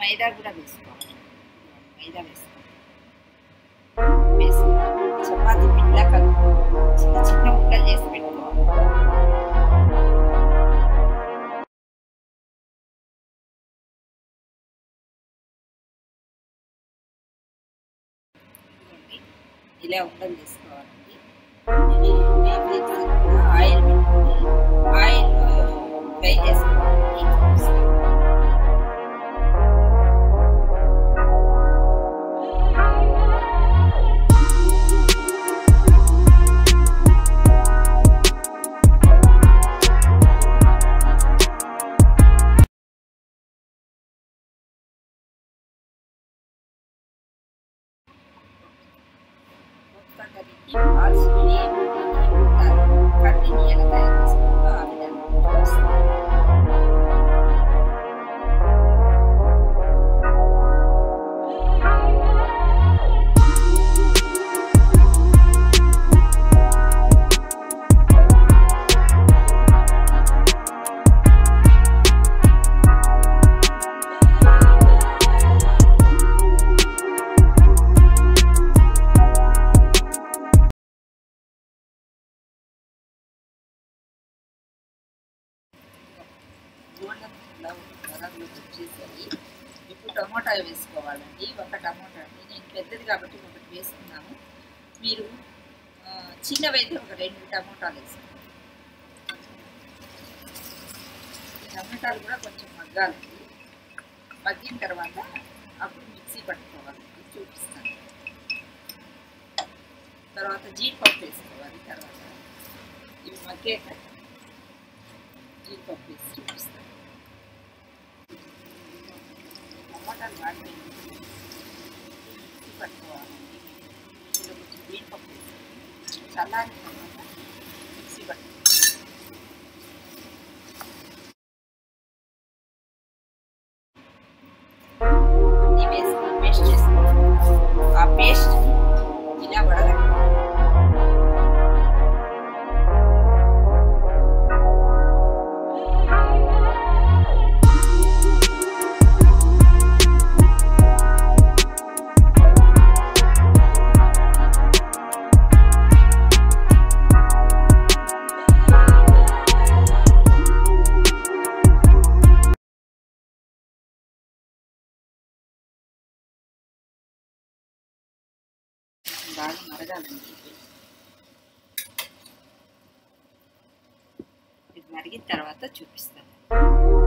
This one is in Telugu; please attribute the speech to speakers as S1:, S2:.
S1: మైదా కూడా వేసుకోవాలి మైదా వేసుకోవాలి వేసుకున్నాక చపాతీ పిండిలా కలుపుకోవాలి చిన్న చిన్న ముక్కలు చేసి పెట్టుకోవాలి ఇదిగోండి, ఇలా ఉండలు చేసుకోవాలండి ఇది డీప్ ఫ్రిడ్జ్ కూడా ఆయిల్ పెట్టుకుని ఆయిల్ ఫ్రై చేసుకోవాలండి ఒక్కొక్కరికి బాల్స్ కట్టిని ఎలా తయారు చేసుకోవాలో ఆ విధంగా చూపిస్తాను గోల్డెన్ కలర్లో వచ్చేసాయి ఇప్పుడు టమోటా వేసుకోవాలండి ఒక టమోటా అండి నేను పెద్దది కాబట్టి ఒకటి వేసుకున్నాను మీరు ఆ, చిన్నవైతే ఒక రెండు టమోటాలు వేసుకోండి ఈ టమోటాలు కూడా కొంచెం మగ్గాలండి మగ్గిన తర్వాత అప్పుడు మిక్సీ పట్టుకోవాలండి చూపిస్తాను తర్వాత జీడిపప్పు వేసుకోవాలి తర్వాత ఇవి మగ్గాక జీడిపప్పు వేసి చూపిస్తాను టమాటాలు వాడి మిక్సీ పట్టుకోవాలండి ఇందులో కొంచెం జీడిపప్పు వేసి చల్లారిన తర్వాత మిక్సీ పట్టుకోవాలి అన్నీ వేసుకొని పేస్ట్ చేసుకోవాలి ఆ పేస్ట్ ఇలా వడగట్టాలి బాగా మరగాలండి ఇది. ఇది మరిగిన తర్వాత చూపిస్తాను